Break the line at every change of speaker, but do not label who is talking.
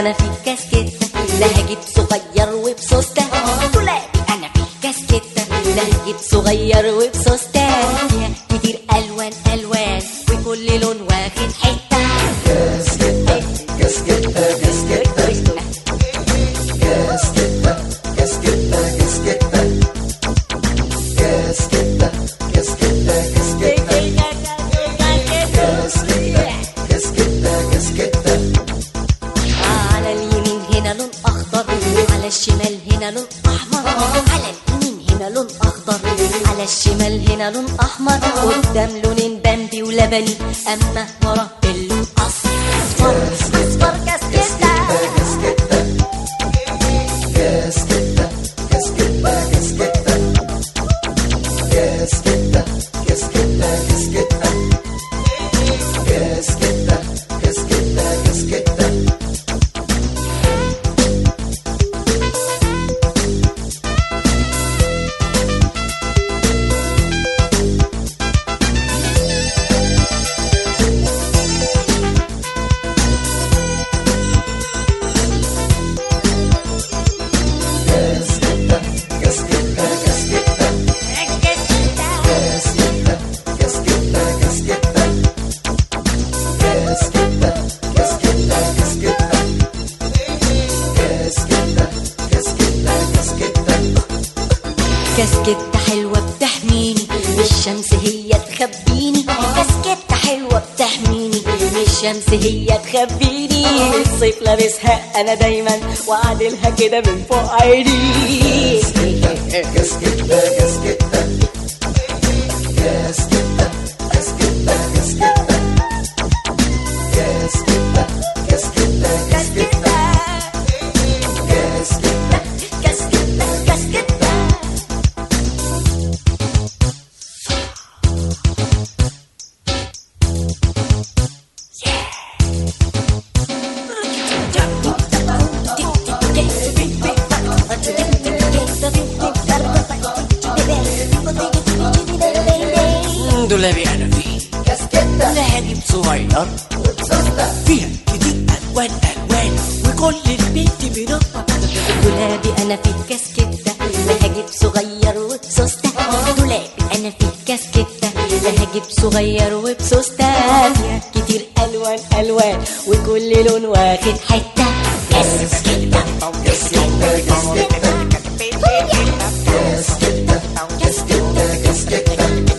انا في كاسكتة لا هجيب صغير وبسوستة دولابي انا في كاسكتة لا هجيب صغير وبسوستة فيها كتير الوان الوان وكل لون واخد حتة على اليمين هنا لون اخضر على الشمال هنا لون احمر على اليمين هنا لون اخضر على الشمال هنا لون احمر قدام لونين بامبي ولبني اما ورا اللون اصفر اصفر كاسكيتا كاسكتة حلوة بتحميني الشمس هي تخبيني كاسكتة حلوة بتحميني الشمس هي تخبيني الصيف لابسها انا دايما واعدلها كده من فوق عيني كاسكتة كاسكتة كاسكتة
دولابي انا فيه لا هجيب صغير فيها كتير الوان الوان وكل البيت بنقطة
دولابي انا في كاسكتة لا هجيب صغير وبسوستة دولابي انا في كاسكتة لا هجيب صغير وبسوستة فيها كتير الوان الوان وكل لون واخد حتة كاسكتة كاسكتة كاسكتة